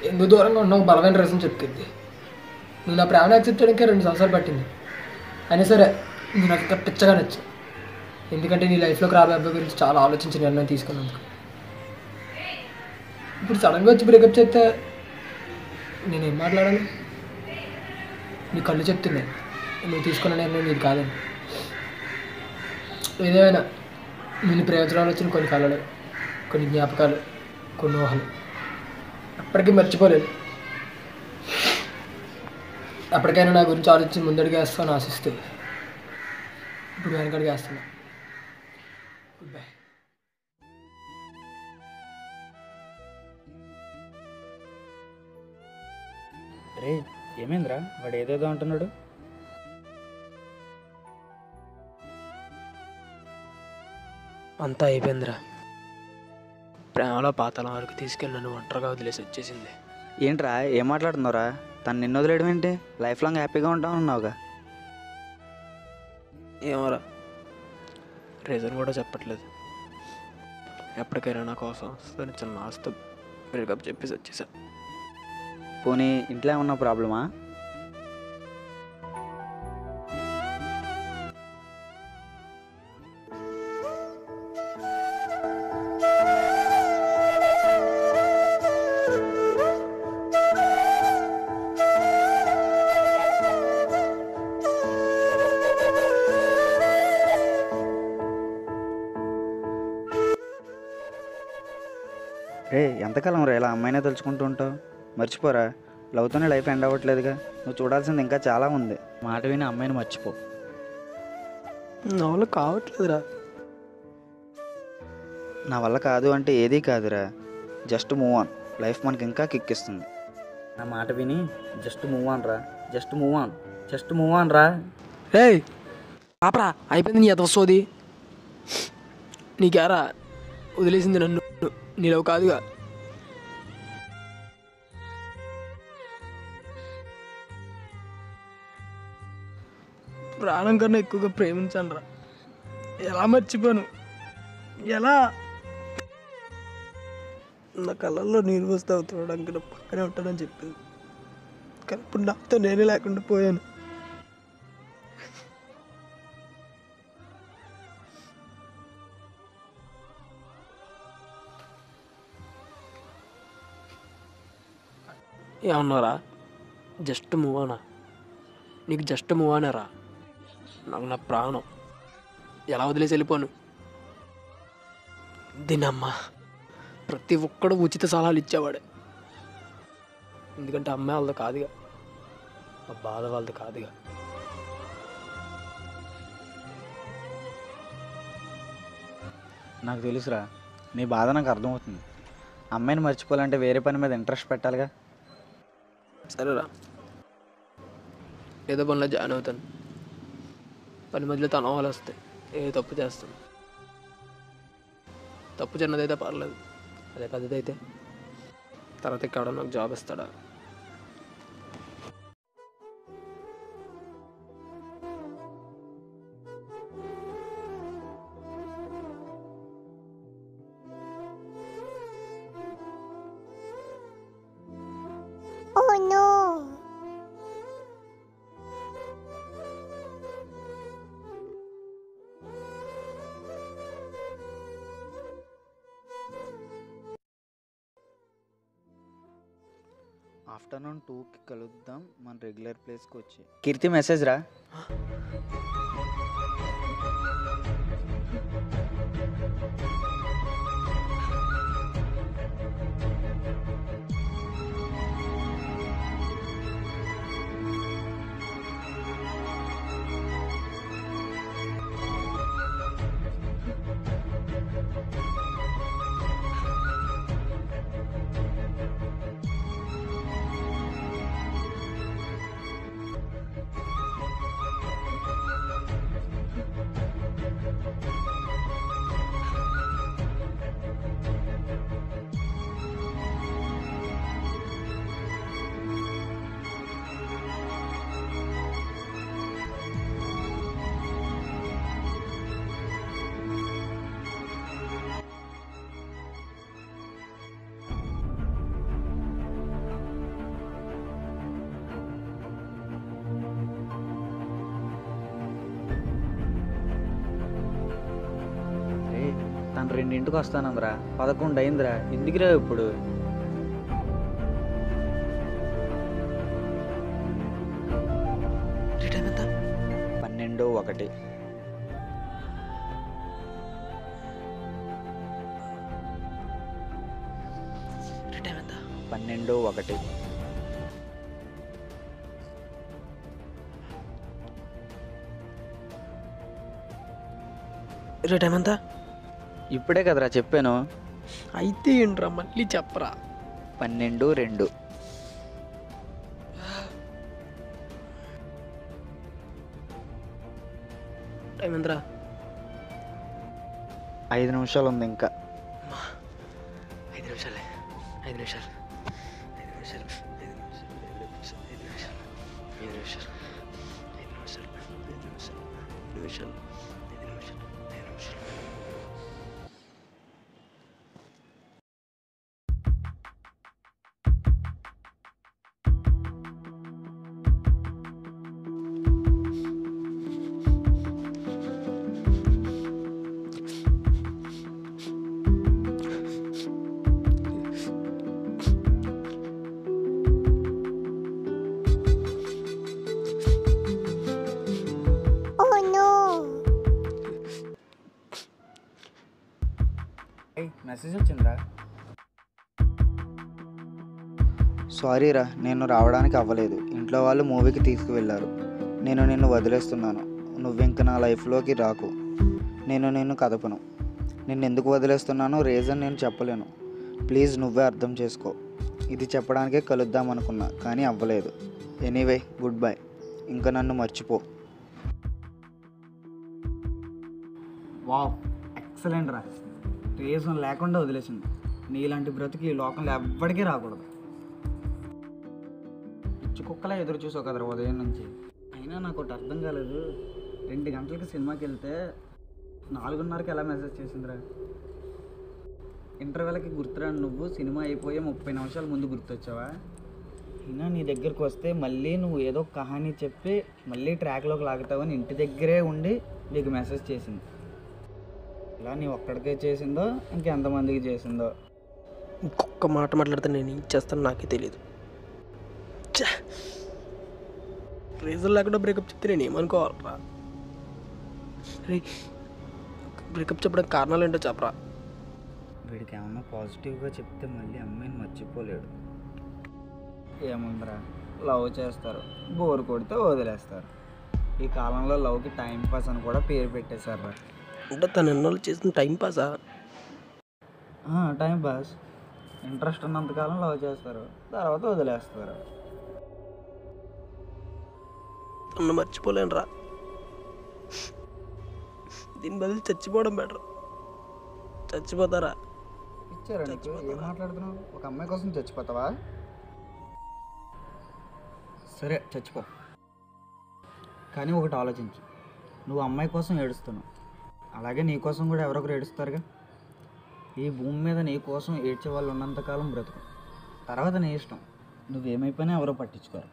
ఎందుకు దూరంగా ఉన్నావు బలమైన రీజన్ చెప్తుంది నువ్వు నా ప్రేమను యాక్సెప్ట్ చేయడానికి రెండు సంవత్సరాలు పట్టింది అయినా సరే నువ్వు నాకు ఇంకా పిచ్చగా నచ్చు ఎందుకంటే నీ లైఫ్లోకి రాబోయే అబ్బాయి గురించి చాలా ఆలోచించి నిర్ణయం తీసుకున్నందుకు ఇప్పుడు సడన్గా వచ్చి బ్రేకప్ చేస్తే నేనేం మాట్లాడాలి నీ కళ్ళు చెప్తున్నాయి నువ్వు తీసుకున్న నిర్ణయం నీది కాదని ఏదేమైనా నేను ప్రయోజనాలు వచ్చిన కొన్ని కళలు కొన్ని జ్ఞాపకాలు కొన్ని ఊహలు అప్పటికీ మర్చిపోలేదు అప్పటికైనా నా గురించి ఆలోచించి ముందడుగు వేస్తాను ఆశిస్తూ ఇప్పుడు వెనకడికి వేస్తున్నా గుడ్ బై రే ఏమైందిరా వాడు ఏదేదో అంటున్నాడు అంతా అయిపోయిందిరా ప్రేమలో పాతాళం వరకు తీసుకెళ్ళి నన్ను ఒంటరిగా వదిలేసి వచ్చేసింది ఏంట్రా ఏం మాట్లాడుతున్నావురా తను నిన్ను వదిలేయడం ఏంటి లైఫ్ లాంగ్ హ్యాపీగా ఉంటావు అన్నావుగా ఏమోరా రీజన్ కూడా చెప్పట్లేదు ఎప్పటికైనా నా కోసం తను చిన్న ఆస్తి బ్రేకప్ చెప్పేసి వచ్చేసా పోనీ ఇంట్లో ఏమన్నా ప్రాబ్లమా రే ఎంతకాలం రా ఇలా అమ్మాయినే తలుచుకుంటూ ఉంటావు మర్చిపోరా లవ్తోనే లైఫ్ ఎండ్ అవ్వట్లేదుగా నువ్వు చూడాల్సింది ఇంకా చాలా ఉంది మాట విని అమ్మాయిని మర్చిపో నా వల్ల కావట్లేదురా నా వల్ల కాదు అంటే ఏదీ కాదురా జస్ట్ మూవ్ ఆన్ లైఫ్ మనకి ఇంకా కిక్ ఇస్తుంది నా మాట విని జస్ట్ మూవ్ ఆన్ రా just move on just move on రా రే పాపరా అయిపోయింది నీ ఎదవసోది నీకేరా వదిలేసింది నన్ను నీలో కాదుగా ప్రాణం కన్నా ఎక్కువగా ప్రేమించాను రా ఎలా మర్చిపోను ఎలా నా కళ్ళల్లో నీరు వస్తావు చూడడానికి నా పక్కనే ఉంటానని చెప్పింది కానీ ఇప్పుడు నాతో నేనే లేకుండా పోయాను ఏమన్నారా జస్ట్ మూవ్ అనా నీకు జస్ట్ మూవ్ అనేరా నాకు నా ప్రాణం ఎలా వదిలేసి వెళ్ళిపోను దీనమ్మ ప్రతి ఒక్కడు ఉచిత సలహాలు ఇచ్చేవాడే ఎందుకంటే అమ్మాయి వాళ్ళది కాదుగా ఆ బాధ వాళ్ళది కాదుగా నాకు తెలుసురా నీ బాధ నాకు అర్థమవుతుంది అమ్మాయిని మర్చిపోవాలంటే వేరే పని మీద ఇంట్రెస్ట్ పెట్టాలిగా సరేరా ఏదో పనిలో జాయిన్ అవుతాను పని మధ్యలో తనవాళ్ళు వస్తాయి ఏ తప్పు చేస్తాను తప్పు చిన్నదైతే పర్లేదు అదే పెద్దదైతే తర్వాత ఇక్కడ నాకు జాబ్ ఇస్తాడా Oh no! ఆఫ్టర్నూన్ టూకి కలుద్దాం మన రెగ్యులర్ ప్లేస్కి వచ్చి కీర్తి మెసేజ్ రా తను రెండింటికి వస్తానందిరా పదకొండు అయిందిరా ఎందుకురా ఇప్పుడు పన్నెండు ఒకటి పన్నెండు ఒకటి రే టైం ఎంత ఇప్పుడే కదరా చెప్పాను అయితే ఏంట్రా మళ్ళీ చెప్పరా పన్నెండు రెండు టైం ఎంతరా ఐదు నిమిషాలు ఉంది ఇంకా ఐదు నిమిషాలే ఐదు నిమిషాలు ఐదు నిమిషాలు ఐదు నిమిషాలు ఐదు నిమిషాలు ఐదు నిమిషాలు ఐదు నిమిషాలు ఐదు నిమిషాలు ఐదు నిమిషాలు ఐదు నిమిషాలు ఐదు నిమిషాలు ఐదు నిమిషాలు Oh no! మెసేజ్ వచ్చిందిరా సారీ రా నేను రావడానికి అవ్వలేదు ఇంట్లో వాళ్ళు మూవీకి తీసుకువెళ్ళారు నేను నిన్ను వదిలేస్తున్నాను నువ్వింక నా లైఫ్లోకి రాకు నేను నిన్ను కదపను నిన్ను ఎందుకు వదిలేస్తున్నానో రీజన్ నేను చెప్పలేను ప్లీజ్ నువ్వే అర్థం చేసుకో ఇది చెప్పడానికే కలుద్దాం అనుకున్నా కానీ అవ్వలేదు ఎనీవే గుడ్ బై ఇంకా నన్ను మర్చిపో వావ్ ఎక్సలెంట్ రా రీజన్ లేకుండా వదిలేసింది నీలాంటి బ్రతికి ఈ లోకంలో ఎవ్వడికీ రాకూడదు పిచ్చి కుక్కలా ఎదురు చూసావు కదరా ఉదయం నుంచి అయినా నాకు ఒకటి అర్థం కాలేదు రెండు గంటలకి సినిమాకి వెళ్తే నాలుగున్నరకి ఎలా మెసేజ్ చేసిందిరా ఇంటర్వెల్కి గుర్తురాని నువ్వు సినిమా అయిపోయే ముప్పై నిమిషాల ముందు గుర్తొచ్చావా అయినా నీ దగ్గరికి వస్తే మళ్ళీ నువ్వు ఏదో కహానీ చెప్పి మళ్ళీ ట్రాక్లోకి లాగుతావని ఇంటి దగ్గరే ఉండి నీకు మెసేజ్ చేసింది ఇలా నీ ఒక్కడికే చేసిందో ఇంకెంతమందికి చేసిందో ఇంకొక మాట మాట్లాడితే నేను ఏం చేస్తాను నాకే తెలియదు రీజన్ లేకుండా బ్రేకప్ చెప్తే నేను ఏమనుకోవాలరా రే బ్రేకప్ చెప్పడానికి కారణాలు ఏంటో చెప్పరా వీడికి ఏమన్నా పాజిటివ్గా చెప్తే మళ్ళీ అమ్మాయిని మర్చిపోలేడు ఏముందిరా లవ్ చేస్తారు బోర్ కొడితే వదిలేస్తారు ఈ కాలంలో లవ్కి టైం పాస్ అని కూడా పేరు పెట్టేశారు అంటే తను ఎన్నోళ్ళు చేసిన టైం పాసా టైం పాస్ ఇంట్రెస్ట్ ఉన్నంతకాలం లవ్ చేస్తారు తర్వాత వదిలేస్తారు తను మర్చిపోలేనురా దీని బదులు చచ్చిపోవడం బెటర్ చచ్చిపోతారా ఇచ్చారా నీకు ఏం మాట్లాడుతున్నావు ఒక అమ్మాయి కోసం చచ్చిపోతావా సరే చచ్చిపో కానీ ఒకటి ఆలోచించు నువ్వు అమ్మాయి కోసం ఏడుస్తున్నావు అలాగే నీ కోసం కూడా ఎవరొకరు ఏడుస్తారుగా ఈ భూమి మీద నీ కోసం ఏడ్చే వాళ్ళు ఉన్నంతకాలం బ్రతుకు తర్వాత నీ ఇష్టం నువ్వేమైపోయినా ఎవరో పట్టించుకోరు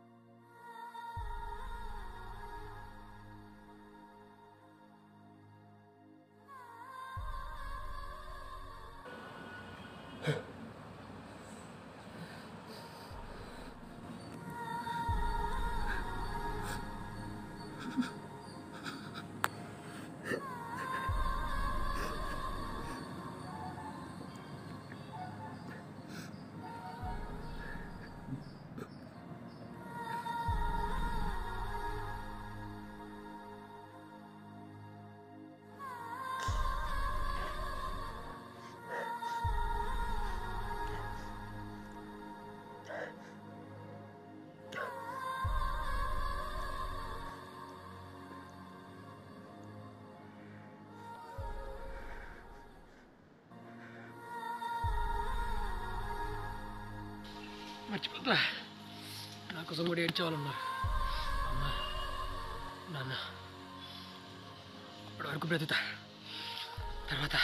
మర్చిపోతా నా కోసం కూడా ఏడ్చేవాళ్ళన్నారు అమ్మ నాన్న ఇప్పటి వరకు బ్రతుకుతా తర్వాత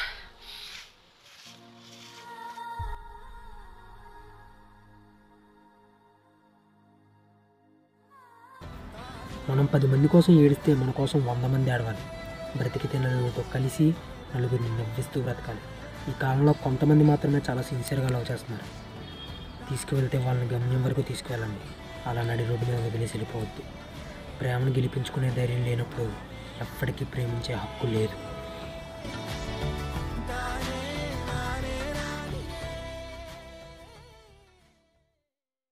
మనం పది మంది కోసం ఏడిస్తే మన కోసం వంద మంది ఏడవాలి బ్రతికి తినలతో కలిసి నలుగురిని నవ్విస్తూ బ్రతకాలి ఈ కాలంలో కొంతమంది మాత్రమే చాలా సిన్సియర్గా లవ్ చేస్తున్నారు తీసుకువెళ్తే వాళ్ళని గమ్యం వరకు తీసుకువెళ్ళండి అలా నడి రోడ్డు మీద వదిలేసి వెళ్ళిపోవద్దు ప్రేమను గెలిపించుకునే ధైర్యం లేనప్పుడు ఎప్పటికీ ప్రేమించే హక్కు లేదు